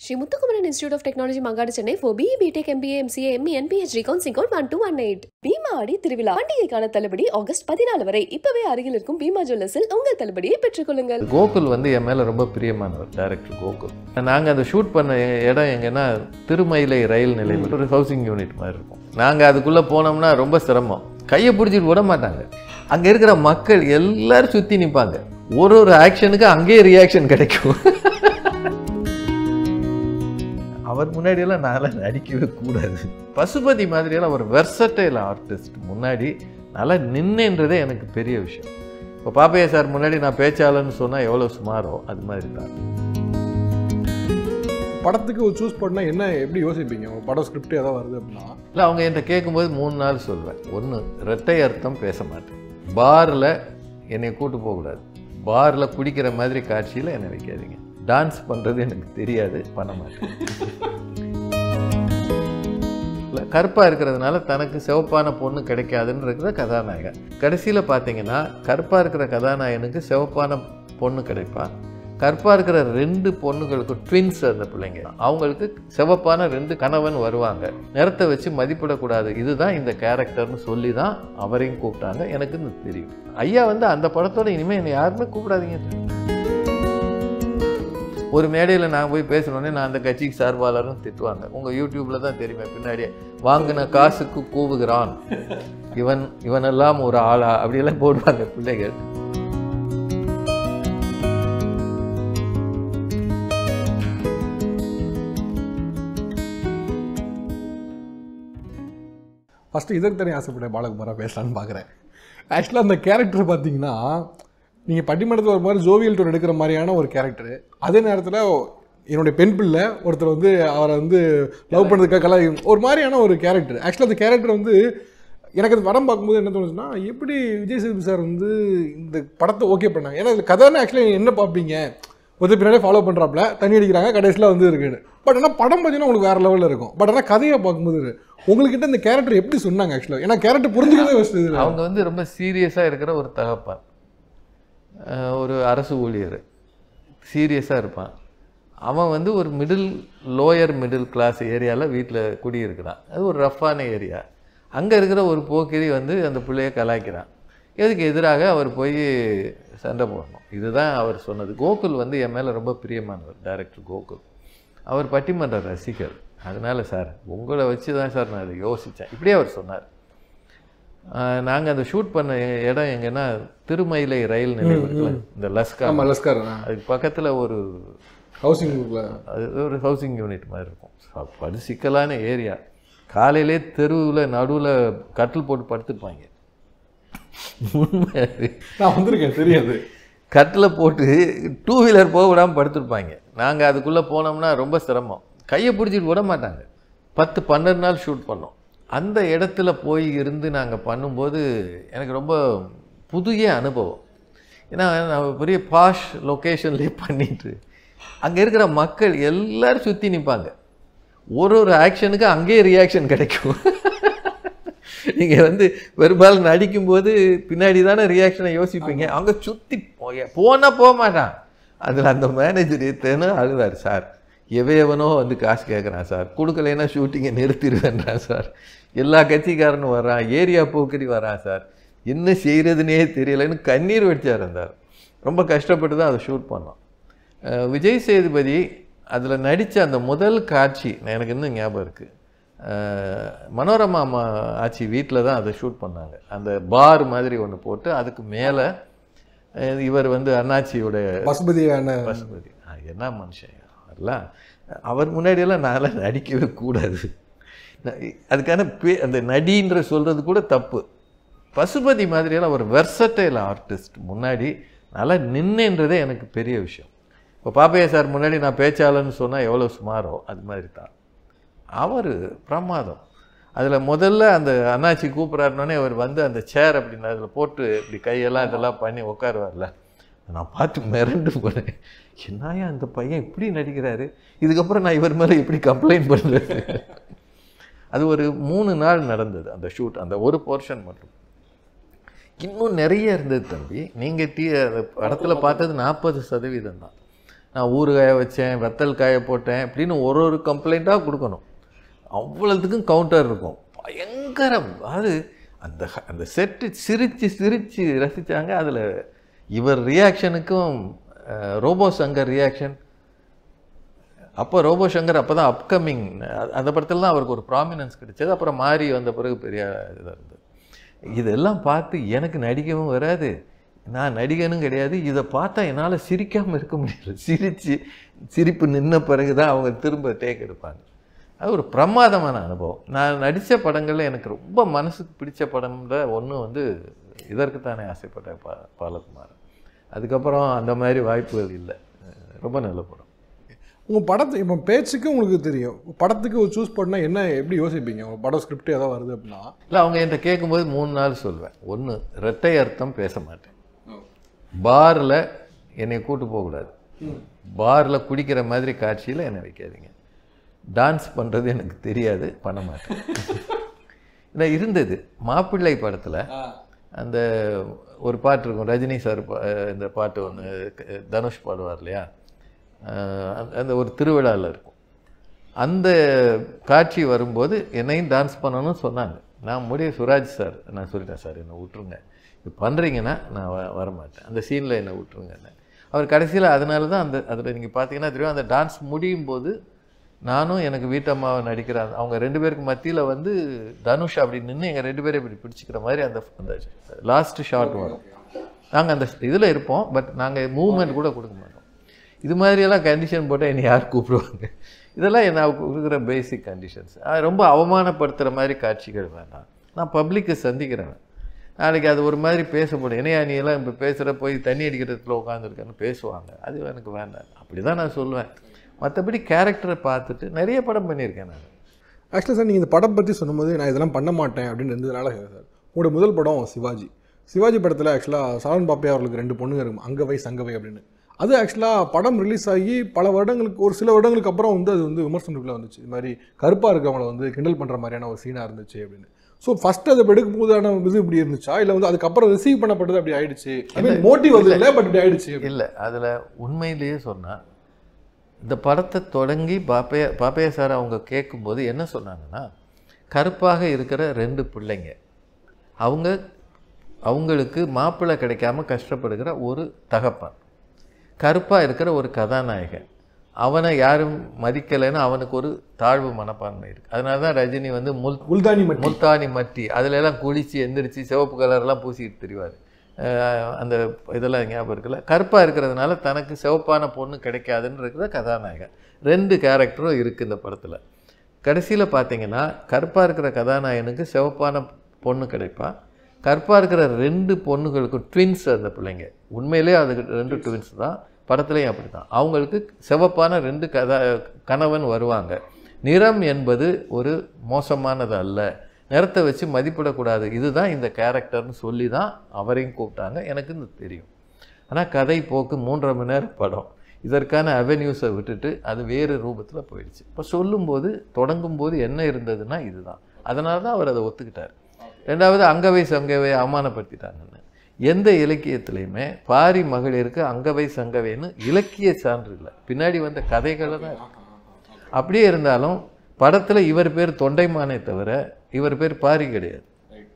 Sri Muthukumaran institute of technology Mangadu Chennai for BE BTech MBA MCA ME and PhD counselling code one two one eight Bhima ஆடி திருவிழா பண்டிகைக்கான தள்ளுபடி August பதினாலு வரை இப்பவே அருகில் இருக்கும் பீமா ஜுவல்லர்ஸில் உங்கள் தள்ளுபடியை பெற்றுக்கொள்ளுங்கள் கோகுல் வந்து என் மேலே ரொம்ப பிரியமானவர் டைரக்டர் கோகுல் நாங்கள் அந்த ஷூட் பண்ண இடம் எங்கன்னா திருமயிலை ரயில் நிலையம் ஒரு ஹவுசிங் யூனிட் மாதிரி இருக்கும் நாங்கள் அதுக்குள்ளே போனோம்னா ரொம்ப சிரமம் கையை பிடிச்சிட்டு விட மாட்டாங்க அங்கே இருக்கிற மக்கள் எல்லாரும் சுற்றி நிற்பாங்க ஒரு ஒரு ஆக்ஷனுக்கு அங்கேயே ரியாக்ஷன் கிடைக்கும் அவர் முன்னாடியெல்லாம் நான்லாம் நடிக்கவே கூடாது பசுபதி மாதிரியெல்லாம் ஒரு வெர்சட்டைல் ஆர்டிஸ்ட் முன்னாடி நல்லா நின்னுன்றதே எனக்கு பெரிய விஷயம் இப்போ பாப்பையா சார் முன்னாடி நான் பேச்சாளர்னு சொன்னால் எவ்வளோ சுமாரோ அது மாதிரி தான் படத்துக்கு ஒரு சூஸ் பண்ணால் என்ன எப்படி யோசிப்பீங்க உங்க படம் ஸ்கிரிப்ட் ஏதாவது வருது அப்படின்னா இல்லை அவங்க என்கிட்ட கேட்கும்போது மூணு நாள் சொல்வேன் ஒன்று ரெட்டை அர்த்தம் பேச மாட்டேன் பாரில் என்னை கூட்டு போகக்கூடாது பாரில் குடிக்கிற மாதிரி காட்சியில் என்னை வைக்காதீங்க டான்ஸ் பண்ணுறது எனக்கு தெரியாது பண்ண மாட்டேன் இல்ல, கருப்பா இருக்கிறதுனால தனக்கு சிவப்பான பொண்ணு கிடைக்காதுன்றது கதாநாயகன் கடைசியில் பார்த்தீங்கன்னா கருப்பா இருக்கிற கதாநாயகனுக்கு சிவப்பான பொண்ணு கிடைப்பா கருப்பா இருக்கிற ரெண்டு பொண்ணுகளுக்கு ட்வின்ஸ் அந்த பிள்ளைங்க அவங்களுக்கு சிவப்பான ரெண்டு கணவன் வருவாங்க நிறத்தை வச்சு மதிப்பிடக்கூடாது இதுதான் இந்த கேரக்டர்னு சொல்லி தான் அவரையும் கூப்பிட்டாங்க எனக்கு இது தெரியும் ஐயா வந்து அந்த படத்தோட இனிமேல் என்னை யாருமே கூப்பிடாதீங்க ஒரு மேடையில் நான் போய் பேசணுன்னே நான் அந்த கட்சிக்கு சார்பாளர்னு திட்டுவாங்க உங்கள் யூடியூப்பில் தான் தெரியுமே பின்னாடியே வாங்கின காசுக்கு கூவுகிறான் இவன் இவனெல்லாம் ஒரு ஆளா அப்படியெல்லாம் போடுவாங்க பிள்ளைகள் ஃபஸ்ட்டு இதற்கு தனி ஆசைப்பட்டேன் பாலகுமாரா பேசலான்னு பார்க்குறேன் ஆக்சுவலாக அந்த கேரக்டர் பார்த்தீங்கன்னா நீங்கள் பட்டிமன்றத்தில் ஒரு மாதிரி ஜோவியல் டூர் எடுக்கிற மாதிரியான ஒரு கேரக்டர் அதே நேரத்தில் என்னுடைய பெண் பிள்ளை ஒருத்தர் வந்து அவரை வந்து லவ் பண்ணுறதுக்காக கலா ஒரு மாதிரியான ஒரு கேரக்டர் ஆக்சுவலாக அந்த கேரக்டர் வந்து எனக்கு அந்த படம் பார்க்கும்போது என்ன தோணுச்சுன்னா எப்படி விஜய் சேதுபதி சார் வந்து இந்த படத்தை ஓகே பண்ணாங்க ஏன்னா இந்த கதைன்னு ஆக்சுவலாக என்ன பார்ப்பீங்க ஒருத்தர் பின்னாடியே ஃபாலோ பண்ணுறாப்புல தண்ணி அடிக்கிறாங்க கடைசியில் வந்து இருக்குன்னு பட் ஆனால் படம் பார்த்தீங்கன்னா உங்களுக்கு வேறு லெவலில் இருக்கும் பட் ஆனால் கதையை பார்க்கும்போது உங்கள்கிட்ட இந்த கேரக்டர் எப்படி சொன்னாங்க ஆக்சுவலாக ஏன்னா கேரக்டர் புரிஞ்சுக்கவே ஃபஸ்ட்டு இது அவங்க வந்து ரொம்ப சீரியஸாக இருக்கிற ஒரு தகப்பன் அஹ் ஒரு அரசு ஊழியர் சீரியஸாக இருப்பான் அவன் வந்து ஒரு மிடில் லோயர் மிடில் கிளாஸ் ஏரியாவில் வீட்டில் குடியிருக்கிறான் அது ஒரு ரஃப்பான ஏரியா அங்கே இருக்கிற ஒரு போக்கிரி வந்து அந்த பிள்ளைய கலாய்க்கிறான் இதுக்கு எதிராக அவர் போய் சண்டை போடணும் இதுதான் அவர் சொன்னது கோகுல் வந்து என் மேலே ரொம்ப பிரியமானவர் டைரக்டர் கோகுல் அவர் பட்டிமன்ற ரசிகர் அதனால சார் உங்களை வச்சு தான் சார் நான் இதை யோசித்தேன் இப்படியே அவர் சொன்னார் நாங்கள் அந்த ஷூட் பண்ண இடம் எங்கன்னா திருமயிலை ரயில் நிலையம் இருக்குல்ல இந்த லஸ்கா ஆமாம் லஸ்கர் அதுக்கு பக்கத்தில் ஒரு ஹவுசிங் அது ஒரு ஹவுசிங் யூனிட் மாதிரி இருக்கும் ச- படு சிக்கலான ஏரியா காலையிலே தெருவில் நடுவில் கட்டில் போட்டு படுத்துருப்பாங்க உண்மை அது. நான் வந்திருக்கேன் தெரியாது கட்டில் போட்டு டூ வீலர் போக விடாமல் படுத்திருப்பாங்க நாங்கள் அதுக்குள்ளே போனோம்னா ரொம்ப சிரமம் கையை பிடிச்சிட்டு விட மாட்டாங்க பத்து பன்னெண்டு நாள் ஷூட் பண்ணோம் அந்த இடத்துல போய் இருந்து நாங்கள் பண்ணும்போது எனக்கு ரொம்ப புதிய அனுபவம் ஏன்னா நான் பெரிய பாஷ் லொக்கேஷன்லேயே பண்ணிட்டு அங்கே இருக்கிற மக்கள் எல்லாரும் சுற்றி நிற்பாங்க ஒரு ஒரு ஆக்ஷனுக்கு அங்கேயே ரியாக்ஷன் கிடைக்கும் நீங்கள் வந்து பெரும்பாலும் நடிக்கும்போது பின்னாடி தானே ரியாக்ஷனை யோசிப்பீங்க அங்கே சுற்றி போனால் போக மாட்டான் அதில் அந்த மேனேஜர் எத்தனை அழுவார் சார் எவன் எவனோ வந்து காசு கேட்குறான் சார் கொடுக்கலைன்னா ஷூட்டிங்கை நிறுத்திடுவேன்றான் சார் எல்லா கட்சிக்காரனும் வரான் ஏரியா போக்கரி வரான் சார் என்ன செய்கிறதுனே தெரியலைன்னு கண்ணீர் வெடிச்சார் இருந்தார் ரொம்ப கஷ்டப்பட்டு தான் அதை ஷூட் பண்ணோம் அஹ் விஜய் சேதுபதி அதில் நடித்த அந்த முதல் காட்சி எனக்கு இன்னும் ஞாபகம் இருக்குது மனோரமா அம்மா ஆச்சி வீட்டில் தான் அதை ஷூட் பண்ணாங்க அந்த பார் மாதிரி ஒன்று போட்டு அதுக்கு மேலே இவர் வந்து அண்ணாச்சியோட பசுபதியான பசுபதி ஆ, என்ன மனுஷன் அதெல்லாம் அவர் முன்னாடியெல்லாம் நான்லாம் நடிக்கவே கூடாது நான் அதுக்கான பே அந்த நடின்ற சொல்கிறது கூட தப்பு பசுபதி மாதிரியெல்லாம் ஒரு வெர்சட்டைல் ஆர்டிஸ்ட் முன்னாடி நல்லா நின்னுன்றதே எனக்கு பெரிய விஷயம் இப்போ பாப்பையா சார் முன்னாடி நான் பேச்சாளர்னு சொன்னால் எவ்வளோ சுமாரோ அது மாதிரி தான் அவர் பிரமாதம் அதில் முதல்ல அந்த அண்ணாச்சி கூப்பிட்றாருனோடனே அவர் வந்து அந்த சேர் அப்படின்னு அதில் போட்டு இப்படி கையெல்லாம் இதெல்லாம் பண்ணி உட்காருவார்ல நான் பார்த்து மிரண்டு போனேன் என்னையா அந்த பையன் இப்படி நடிக்கிறாரு இதுக்கப்புறம் நான் இவர் மேலே எப்படி கம்ப்ளைண்ட் பண்ணுறது அது ஒரு மூணு நாள் நடந்தது அந்த ஷூட் அந்த ஒரு போர்ஷன் மட்டும் இன்னும் நிறைய இருந்தது தம்பி நீங்கள் டீ படத்தில் பார்த்தது நாற்பது சதவீதம் தான் நான் ஊறுகாய வச்சேன் வத்தல் காய போட்டேன் அப்படின்னு ஒரு ஒரு கம்ப்ளைண்ட்டாக கொடுக்கணும் அவ்வளோத்துக்கும் கவுண்டர் இருக்கும் பயங்கரம் அது அந்த ஹ- அந்த செட்டு சிரித்து சிரித்து ரசித்தாங்க அதில் இவர் ரியாக்ஷனுக்கும் ரோபோ சங்கர் ரியாக்ஷன் அப்போ ரோபோ சங்கர் அப்போ தான் அப்கமிங் அந்த படத்துல தான் அவருக்கு ஒரு ப்ராமினன்ஸ் கிடைச்சது அப்புறம் மாறி வந்த பிறகு பெரிய இதாக இருந்தது இதெல்லாம் பார்த்து எனக்கு நடிக்கவும் வராது நான் நடிகனும் கிடையாது இதை பார்த்தா என்னால் சிரிக்காமல் இருக்க முடியல சிரித்து சிரிப்பு நின்ன பிறகு தான் அவங்க திரும்ப டேக் எடுப்பாங்க அது ஒரு பிரமாதமான அனுபவம் நான் நடித்த படங்களில் எனக்கு ரொம்ப மனசுக்கு பிடிச்ச படம்ல ஒன்று வந்து இதற்குத்தானே ஆசைப்பட்டேன் பா பாலகுமார் அதுக்கப்புறம் அந்த மாதிரி வாய்ப்புகள் இல்லை ரொம்ப நல்ல படம் உங்கள் படத்தை இப்போ பேச்சுக்கு உங்களுக்கு தெரியும் படத்துக்கு ஒரு சூஸ் பண்ணால் என்ன எப்படி யோசிப்பீங்க உங்கள் படம் ஸ்கிரிப்ட் ஏதாவது வருது அப்படின்னா இல்லை அவங்க என்கிட்ட கேட்கும்போது மூணு நாள் சொல்வேன் ஒன்று இரட்டை அர்த்தம் பேச மாட்டேன் பாரில் என்னை கூட்டு போகக்கூடாது பாரில் குடிக்கிற மாதிரி காட்சியில் என்னை வைக்காதீங்க டான்ஸ் பண்ணுறது எனக்கு தெரியாது பண்ண மாட்டேன் இல்லை இருந்தது மாப்பிள்ளை படத்தில் அந்த ஒரு பாட்டு இருக்கும் ரஜினி சார் பா- இந்த பாட்டு ஒன்று தனுஷ் பாடுவார் இல்லையா அஹ் அந்த- அந்த ஒரு திருவிழாவில் இருக்கும் அந்த காட்சி வரும்போது என்னையும் டான்ஸ் பண்ணணும்னு சொன்னாங்க நான் முடிய சுராஜ் சார் நான் சொல்லிட்டேன் சார் என்னை விட்ருங்க இது பண்ணுறீங்கன்னா நான் வ வரமாட்டேன் அந்த சீனில் என்னை விட்ருங்கன்னு அவர் கடைசியில் அதனால தான் அந்த அதில் நீங்கள் பார்த்தீங்கன்னா தெரியும் அந்த டான்ஸ் முடியும் போது நானும் எனக்கு வீட்டம்மாவை நடிக்கிற அந்த- அவங்க ரெண்டு பேருக்கு மத்தியில் வந்து தனுஷ் அப்படி நின்று எங்கள் ரெண்டு பேரும் இப்படி பிடிச்சிக்கிற மாதிரி அந்த அந்த லாஸ்ட் ஷாட் வரும் நாங்கள் அந்த இதில் இருப்போம் பட் நாங்கள் மூவ்மெண்ட் கூட கொடுக்க மாட்டோம் இது மாதிரியெல்லாம் கண்டிஷன் போட்டால் என்னை யார் கூப்பிடுவாங்க இதெல்லாம் என்ன கொடுக்குற பேசிக் கண்டிஷன்ஸ் ரொம்ப அவமானப்படுத்துகிற மாதிரி காட்சிகள் வேண்டாம் நான் பப்ளிக்கை சந்திக்கிறேன் நாளைக்கு அது ஒரு மாதிரி பேசப்படும் என்னையா நீ எல்லாம் இப்போ பேசுகிற போய் தண்ணி அடிக்கிறதுல உட்காந்துருக்கேன்னு பேசுவாங்க அது எனக்கு வேண்டாம் அப்படி தான் நான் சொல்லுவேன் மற்றபடி கேரக்டரை பார்த்துட்டு நிறைய படம் பண்ணியிருக்கேன் நான் ஆக்சுவலாக சார் நீங்கள் இந்த படம் பற்றி சொன்னும்போது நான் இதெல்லாம் பண்ண மாட்டேன் அப்படின்னு இருந்ததுனால சார் உங்களோட முதல் படம் சிவாஜி சிவாஜி படத்தில் ஆக்சுவலாக சரவண் பாப்பையா அவர்களுக்கு ரெண்டு பொண்ணுங்க இருக்கும் அங்கவை சங்கவை அப்படின்னு அது ஆக்சுவலாக படம் ரிலீஸ் ஆகி பல வருடங்களுக்கு ஒரு சில வருடங்களுக்கு அப்புறம் வந்து அது வந்து விமர்சனத்துக்குள்ள வந்துச்சு இது மாதிரி கருப்பாக இருக்கவங்கள வந்து கிண்டல் பண்ணுற மாதிரியான ஒரு சீனாக இருந்துச்சு அப்படின்னு ஸோ ஃபர்ஸ்ட் அதை எடுக்கும் போதான இது இப்படி இருந்துச்சா இல்லை வந்து அதுக்கப்புறம் ரிசீவ் பண்ணப்பட்டது அப்படி ஆயிடுச்சு மோட்டிவ் அது இல்லை பட் இப்படி ஆயிடுச்சு இல்லை அதில் உண்மையிலேயே சொன்னால் இந்த படத்தை தொடங்கி பாப்பையா பாப்பையா சார் அவங்க கேட்கும்போது என்ன சொன்னாங்கன்னா கருப்பாக இருக்கிற ரெண்டு பிள்ளைங்க அவங்க அவங்களுக்கு மாப்பிள்ளை கிடைக்காம கஷ்டப்படுகிற ஒரு தகப்பன் கருப்பாக இருக்கிற ஒரு கதாநாயகன் அவனை யாரும் மதிக்கலைன்னு அவனுக்கு ஒரு தாழ்வு மனப்பான்மை இருக்குது அதனால தான் ரஜினி வந்து முல் முல்தானி மட்டி முல்தானி மட்டி அதுல எல்லாம் குளிச்சு எந்திரிச்சு சிவப்பு கலர்லாம் பூசிக்கிட்டு திரிவார் அந்த இதெல்லாம் ஞாபகம் இருக்குல்ல கருப்பாக இருக்கிறதுனால தனக்கு சிவப்பான பொண்ணு கிடைக்காதுன்னு இருக்கிற கதாநாயகன் ரெண்டு கேரக்டரும் இருக்குது இந்த படத்தில் கடைசியில் பார்த்தீங்கன்னா கருப்பாக இருக்கிற கதாநாயகனுக்கு சிவப்பான பொண்ணு கிடைப்பா கருப்பாக இருக்கிற ரெண்டு பொண்ணுகளுக்கு ட்வின்ஸ் அந்த பிள்ளைங்க உண்மையிலே அது ரெண்டு ட்வின்ஸ் தான் படத்துலையும் அப்படி தான் அவங்களுக்கு சிவப்பான ரெண்டு கதா கணவன் வருவாங்க நிறம் என்பது ஒரு மோசமானது அல்ல நிறத்தை வச்சு மதிப்பிடக்கூடாது இதுதான் இந்த கேரக்டர்னு சொல்லி தான் அவரையும் கூப்பிட்டாங்க எனக்கு இது தெரியும் ஆனால் கதை போக்கு மூன்றரை மணி நேரம் படம் இதற்கான அவென்யூஸை விட்டுட்டு அது வேறு ரூபத்தில் போயிடுச்சு இப்போ சொல்லும்போது தொடங்கும்போது என்ன இருந்ததுன்னா இதுதான் அதனால தான் அவர் அதை ஒத்துக்கிட்டார் ரெண்டாவது அங்கவை சங்கவை அவமானப்படுத்திட்டாங்கன்னு எந்த இலக்கியத்திலையுமே பாரி மகளிருக்கு அங்கவை சங்கவைன்னு இலக்கிய சான்று இல்லை பின்னாடி வந்த கதைகளை தான் இருக்கு. அப்படியே இருந்தாலும் படத்தில் இவர் பேர் தொண்டைமானே தவிர இவர் பேர் பாரி கிடையாது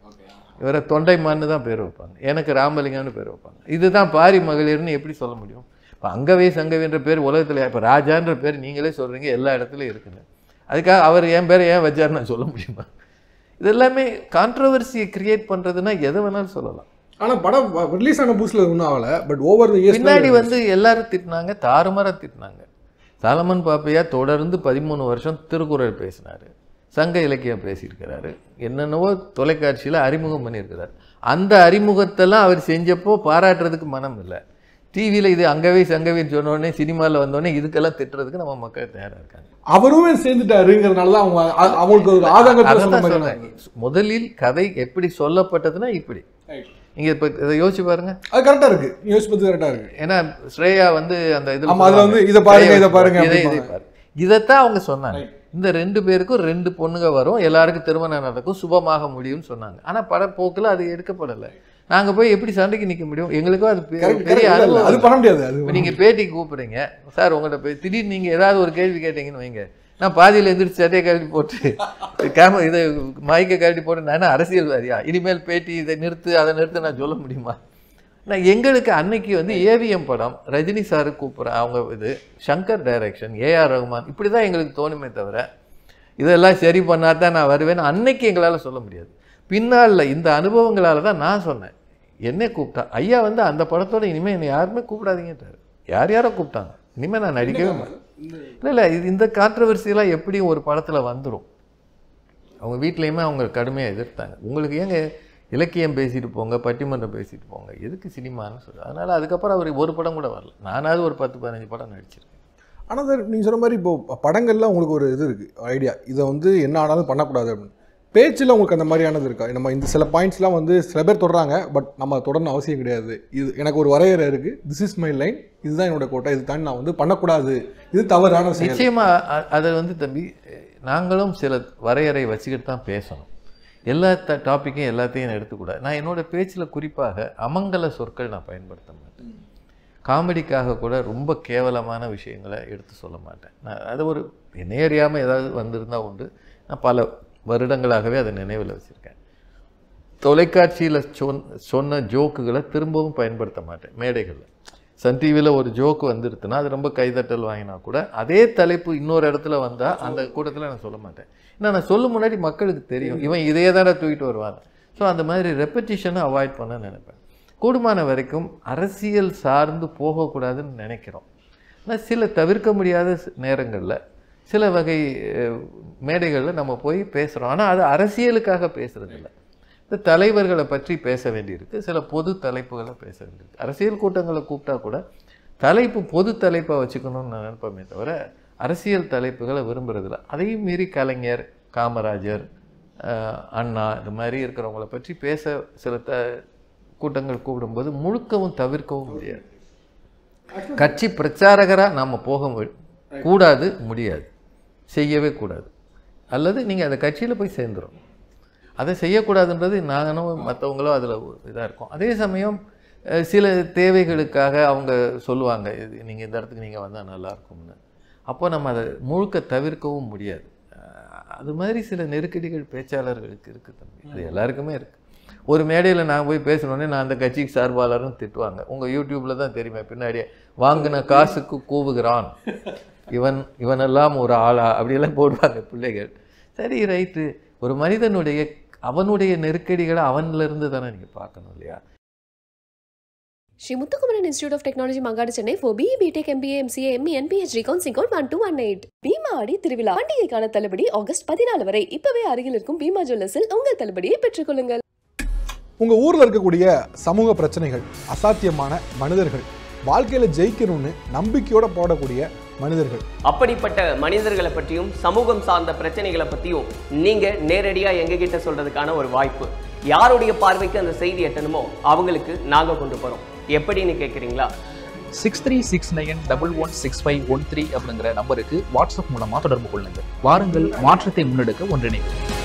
இவரை தொண்டைமான்னு தான் பேர் வைப்பாங்க எனக்கு ராமலிங்கம்னு பேர் வைப்பாங்க இதுதான் பாரி மகளிர்னு எப்படி சொல்ல முடியும் இப்போ அங்கவே சங்கவேன்ற பேர் உலகத்தில் இப்போ ராஜான்ற பேர் நீங்களே சொல்கிறீங்க எல்லா இடத்துலையும் இருக்குன்னு அதுக்காக அவர் என் பேரை ஏன் வச்சாருன்னு நான் சொல்ல முடியுமா இது எல்லாமே கான்ட்ரவர்சியை கிரியேட் பண்ணுறதுன்னா எதை வேணாலும் சொல்லலாம் ஆனால் படம் ரிலீஸ் ஆன புதுசில் ஒன்றும் ஆகலை பட் ஓவர் த இயர்ஸ் பின்னாடி வந்து எல்லாரும் திட்டினாங்க தாறுமாறா திட்டினாங்க சாலமன் பாப்பையா தொடர்ந்து பதிமூணு வருஷம் திருக்குறள் பேசினார் சங்க இலக்கியம் பேசியிருக்கிறாரு என்னென்னவோ தொலைக்காட்சியில் அறிமுகம் பண்ணியிருக்கிறார் அந்த அறிமுகத்தெல்லாம் அவர் செஞ்சப்போ பாராட்டுறதுக்கு மனம் இல்லை டிவியில் இது அங்கவே சங்கவேன்னு சொன்ன உடனே சினிமாவில் வந்தோடனே இதுக்கெல்லாம் திட்டுறதுக்கு நம்ம மக்கள் தயாராக இருக்காங்க அவருமே சேர்ந்துட்டாருங்கிறதுனால தான் அவங்க அ- அவங்களுக்கு ஒரு ஆதங்கத்தை சொன்ன அதான் மாதிரி சொல்றேன். முதலில் கதை எப்படி சொல்லப்பட்டதுன்னா இப்படி நீங்க இப்போ இதை யோசிச்சு பாருங்க அது கரெக்டாக இருக்கு யோசிச்சு பார்த்து கரெக்டாக இருக்கு ஏன்னா ஸ்ரேயா வந்து அந்த இதுல ஆமா, அதுல வந்து சொல்லுவாங்க. இதை பாருங்க, ஸ்ரேயா இதை பாருங்க இதை இதை அப்படிம்பாங்க. பாரு. இதைத்தான் அவங்க சொன்னாங்க இந்த ரெண்டு பேருக்கும் ரெண்டு பொண்ணுங்க வரும் எல்லாருக்கும் திருமணம் நடக்கும் சுபமாக முடியும்னு சொன்னாங்க ஆனா படப்போக்கில் அது எடுக்கப்படலை நாங்கள் போய் எப்படி சண்டைக்கு நிற்க முடியும் எங்களுக்கும் அது பெ- Correct, பெரிய correct. இல்ல, இல்ல, அது அனுபவம் பண்ண முடியாது அது இப்போ நீங்கள் பேட்டிக்கு கூப்பிடுறீங்க சார் உங்கள்கிட்ட போய் திடீர்னு நீங்கள் ஏதாவது ஒரு கேள்வி கேட்டீங்கன்னு வைங்க நான் பாதியில் எந்திரிச்சு சட்டையை கழட்டி போட்டு கேம இதை மைக்கை கழட்டி போட்டு நான் என்ன அரசியல்வாதியா இனிமேல் பேட்டி இதை நிறுத்து அதை நிறுத்து நான் சொல்ல முடியுமா நான் எங்களுக்கு அன்னைக்கு வந்து ஏவிஎம் படம் ரஜினி சாரு கூப்பிட்றேன் அவங்க இது சங்கர் டைரக்ஷன் ஏஆர் ரகுமான் இப்படி தான் எங்களுக்கு தோணுமே தவிர இதெல்லாம் சரி பண்ணாதான் தான் நான் வருவேன் அன்னைக்கு எங்களால் சொல்ல முடியாது பின்னால் இந்த அனுபவங்களால தான் நான் சொன்னேன் என்னை கூப்பிட்டா ஐயா வந்து அந்த படத்தோட இனிமேல் என்னை யாருமே கூப்பிடாதீங்கன்றாரு யார் யாரோ கூப்பிட்டாங்க இனிமேல் நான் நடிக்கவே மாட்டேன் இல்லை இல்லை இது இந்த கான்ட்ரவர்சியெல்லாம் எப்படியும் ஒரு படத்தில் வந்துடும் அவங்க வீட்லேயுமே அவங்க கடுமையாக எதிர்த்தாங்க உங்களுக்கு ஏங்க இலக்கியம் பேசிட்டு போங்க பட்டிமன்றம் பேசிட்டு போங்க எதுக்கு சினிமான்னு சொல்லு அதனால் அதுக்கப்புறம் அவர் ஒரு படம் கூட வரல நானாவது ஒரு பத்து பதினஞ்சு படம் நடிச்சிருக்கேன் ஆனால் சார் நீங்கள் சொன்ன மாதிரி இப்போ படங்கள்ல உங்களுக்கு ஒரு இது இருக்குது ஐடியா இதை வந்து என்ன ஆனாலும் பண்ணக்கூடாது அப்படின்னு பேச்சில் உங்களுக்கு அந்த மாதிரியானது இருக்கா நம்ம இந்த சில பாயிண்ட்ஸ்லாம் வந்து சில பேர் தொடறாங்க பட் நம்ம தொடரணும் அவசியம் கிடையாது இது எனக்கு ஒரு வரையறை இருக்குது திஸ் இஸ் மை லைன் இதுதான் என்னோட கோட்டை இது தாண்டி நான் வந்து பண்ணக்கூடாது இது தவறான செயல் நிச்சயமா அ- அதை வந்து தம்பி நாங்களும் சில வரையறை வச்சுக்கிட்டு தான் பேசணும் எல்லா த டாப்பிக்கையும் எல்லாத்தையும் எடுத்துக்கூடாது நான் என்னோட பேச்சில் குறிப்பாக அமங்கல சொற்கள் நான் பயன்படுத்த மாட்டேன் காமெடிக்காக கூட ரொம்ப கேவலமான விஷயங்களை எடுத்து சொல்ல மாட்டேன் நான் அது ஒரு என்னை அறியாமல் ஏதாவது வந்திருந்தா உண்டு நான் பல வருடங்களாகவே அதை நினைவில் வச்சுருக்கேன் தொலைக்காட்சியில் சொன் சொன்ன ஜோக்குகளை திரும்பவும் பயன்படுத்த மாட்டேன் மேடைகளில் சன் டிவியில் ஒரு ஜோக்கு வந்துருதுன்னா அது ரொம்ப கைதட்டல் வாங்கினா கூட அதே தலைப்பு இன்னொரு இடத்துல வந்தால் அந்த கூட்டத்தில் நான் சொல்ல மாட்டேன் ஏன்னா நான் சொல்லும் முன்னாடி மக்களுக்கு தெரியும் இவன் இதையே தானே தூக்கிட்டு வருவான் ஸோ அந்த மாதிரி ரெப்படிஷனை அவாய்ட் பண்ண நினைப்பேன் கூடுமான வரைக்கும் அரசியல் சார்ந்து போகக்கூடாதுன்னு நினைக்கிறோம் ஆனால் சில தவிர்க்க முடியாத நேரங்களில் சில வகை மேடைகளில் நம்ம போய் பேசுகிறோம் ஆனால் அது அரசியலுக்காக பேசுகிறதில்ல இந்த தலைவர்களை பற்றி பேச வேண்டியிருக்கு சில பொது தலைப்புகளை பேச வேண்டியிருக்கு அரசியல் கூட்டங்களை கூப்பிட்டா கூட தலைப்பு பொது தலைப்பாக வச்சுக்கணும்னு நான் நினைப்பேமே தவிர அரசியல் தலைப்புகளை விரும்புறதில்ல அதையும் மீறி கலைஞர் காமராஜர் அஹ், அண்ணா இது மாதிரி இருக்கிறவங்கள பற்றி பேச சில த கூட்டங்கள் கூப்பிடும்போது முழுக்கவும் தவிர்க்கவும் முடியாது கட்சி பிரச்சாரகராக நாம் போக மு- கூடாது முடியாது செய்யவே கூடாது அல்லது நீங்கள் அந்த கட்சியில் போய் சேர்ந்துரும் அதை செய்யக்கூடாதுன்றது நானும் மற்றவங்களும் அதில் இதாக இருக்கும் அதே சமயம் அஹ், சில தேவைகளுக்காக அவங்க சொல்லுவாங்க இது நீங்கள் இந்த இடத்துக்கு நீங்கள் வந்தால் நல்லா இருக்கும்னு அப்போ நம்ம அதை முழுக்க தவிர்க்கவும் முடியாது அஹ், அது மாதிரி சில நெருக்கடிகள் பேச்சாளர்களுக்கு இருக்குது தம்பி அது எல்லாருக்குமே இருக்குது ஒரு மேடையில் நான் போய் பேசணுன்னே நான் அந்த கட்சிக்கு சார்பாளரும் திட்டுவாங்க உங்கள் யூடியூப்பில் தான் தெரியுமே பின்னாடியே வாங்கின காசுக்கு கூவுகிறான் இவன் இவனெல்லாம் ஒரு ஆளா அப்படியெல்லாம் போடுவாங்க பிள்ளைகள் சரி ரைட்டு ஒரு மனிதனுடைய அவனுடைய நெருக்கடிகளை அவனிலிருந்து தானே நீங்கள் பார்க்கணும் இல்லையா Sri Muthukumaran institute of technology Mangadu Chennai for BE BTech MBA MCA ME and PhD counselling code one two one eight Bhima ஆடி திருவிழா பண்டிகைக்கான தள்ளுபடி ஆகஸ்ட் பதினாலு வரை இப்பவே அருகில் இருக்கும் பீமா ஜுவல்லர்ஸில் உங்கள் தள்ளுபடியை பெற்றுக்கொள்ளுங்கள் உங்கள் ஊரில் இருக்கக்கூடிய சமூக பிரச்சனைகள் அசாத்தியமான மனிதர்கள் வாழ்க்கையில் ஜெயிக்கணும்னு நம்பிக்கையோட போடக்கூடிய மனிதர்கள் அப்படிப்பட்ட மனிதர்களை பற்றியும் சமூகம் சார்ந்த பிரச்சனைகளை பற்றியும் நீங்கள் நேரடியாக எங்ககிட்ட சொல்கிறதுக்கான ஒரு வாய்ப்பு யாருடைய பார்வைக்கு அந்த செய்தி எட்டணுமோ அவங்களுக்கு நாங்கள் கொண்டு போகிறோம் எப்படின்னு கேட்குறீங்களா six three six nine double one six five one three அப்படிங்கிற நம்பருக்கு வாட்ஸ்அப் மூலமாக தொடர்பு கொள்ளுங்கள் வாருங்கள் மாற்றத்தை முன்னெடுக்க ஒன்றிணைவோம்